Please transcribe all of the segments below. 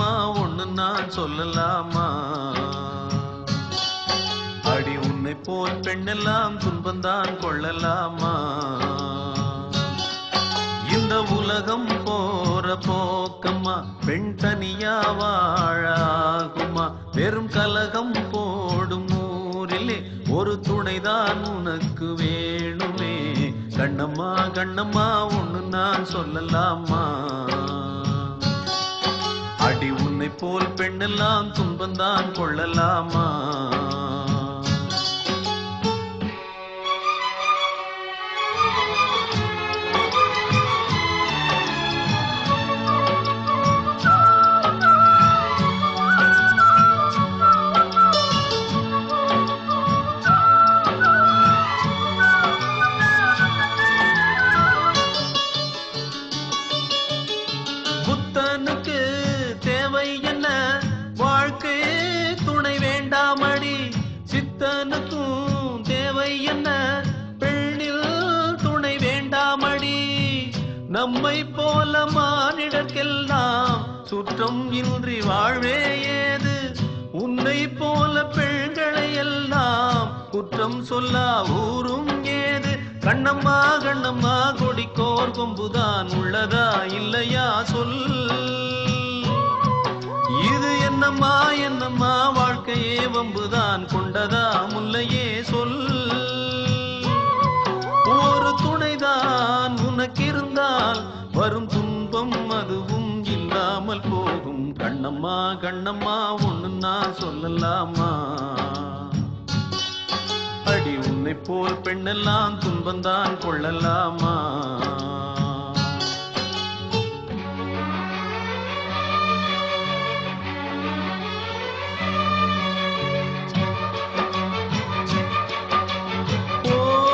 ஒண்ணு நான் சொல்லலாமா அடி உன்னை போல் பெண்ணெல்லாம் துன்பந்தான் கொள்ளலாமா இந்த உலகம் போற போக்கம்மா பெண் தனியா வாழாகுமா வெறும் கலகம் போடும் ஊரிலே ஒரு துணைதான் உனக்கு வேணுமே கண்ணம்மா கண்ணம்மா ஒண்ணு நான் சொல்லலாமா அடி உன்னை போல் பெண்ணெல்லாம் துன்பந்தான் கொள்ளலாமா புத்தனுக்கு தேவை என்ன வாழ்க்கை துணை வேண்டாமடி சித்தனுக்கும் தேவை என்ன பெண்ணில் துணை வேண்டாமடி நம்மை போல மானிடர்க்கெல்லாம் சுற்றம் இன்றி வாழ்வே ஏது உன்னை போல பெண்களை எல்லாம் குற்றம் சொல்ல ஊரும் ஏது கண்ணம்மா கண்ணம்மா கொடிக்கோர் கொம்புதான் உள்ளதா இல்லையா சொல் இது என்னம்மா என்னம்மா வாழ்க்கையே வம்புதான் கொண்டதா முல்லையே சொல் ஒரு துணைதான் உனக்கு இருந்தால் வரும் துன்பம் அதுவும் இல்லாமல் போகும் கண்ணம்மா கண்ணம்மா ஒண்ணு நான் சொல்லலாமா அடி உன்னை போல் பெண்ணெல்லாம் துன்பந்தான் கொள்ளலாமா ஓ,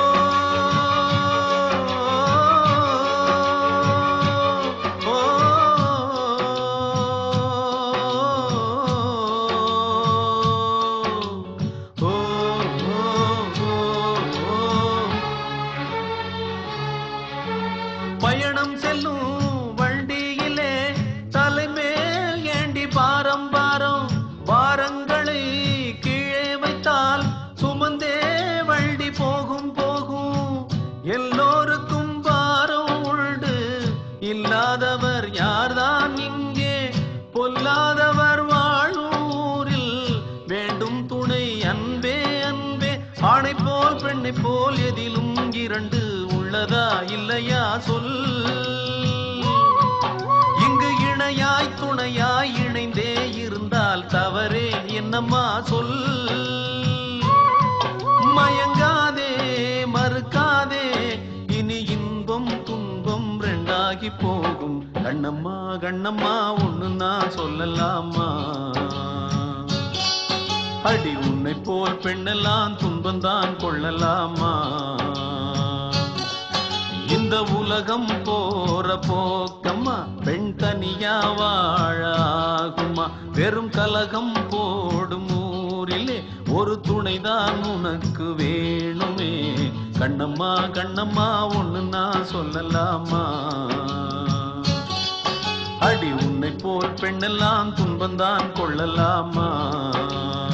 ஓ, ஓ, ஓ, பயணம் செல்லும் வண்டியிலே தலைமேல் ஏண்டி பாரம் பாரம் பாரங்களை கீழே வைத்தால் சுமந்தே வண்டி போகும் போகும் எல்லோருக்கும் பாரம் உண்டு இல்லாதவர் யார்தான் இங்கே பொல்லாதவர் வாழும் ஊரில் வேண்டும் துணை அன்பே அன்பே ஆணை போல் பெண்ணை போல் எதிலும் இரண்டு உள்ளதா இல்லையா சொல் இங்கு இணையாய் துணையாய் இணைந்தே இருந்தால் தவறே என்னம்மா சொல் மயங்காதே மறுக்காதே இனி இன்பம் துன்பம் ரெண்டாகி போகும் கண்ணம்மா கண்ணம்மா ஒண்ணு நான் சொல்லலாமா அடி உன்னை போல் பெண்ணெல்லாம் துன்பந்தான் கொள்ளலாமா இந்த உலகம் போற போக்கம்மா பெண் தனியா வாழாகுமா வெறும் கலகம் போடும் ஊரிலே ஒரு துணைதான் உனக்கு வேணுமே கண்ணம்மா கண்ணம்மா ஒண்ணு நான் சொல்லலாமா அடி உன்னை போல் பெண்ணெல்லாம் துன்பந்தான் கொள்ளலாமா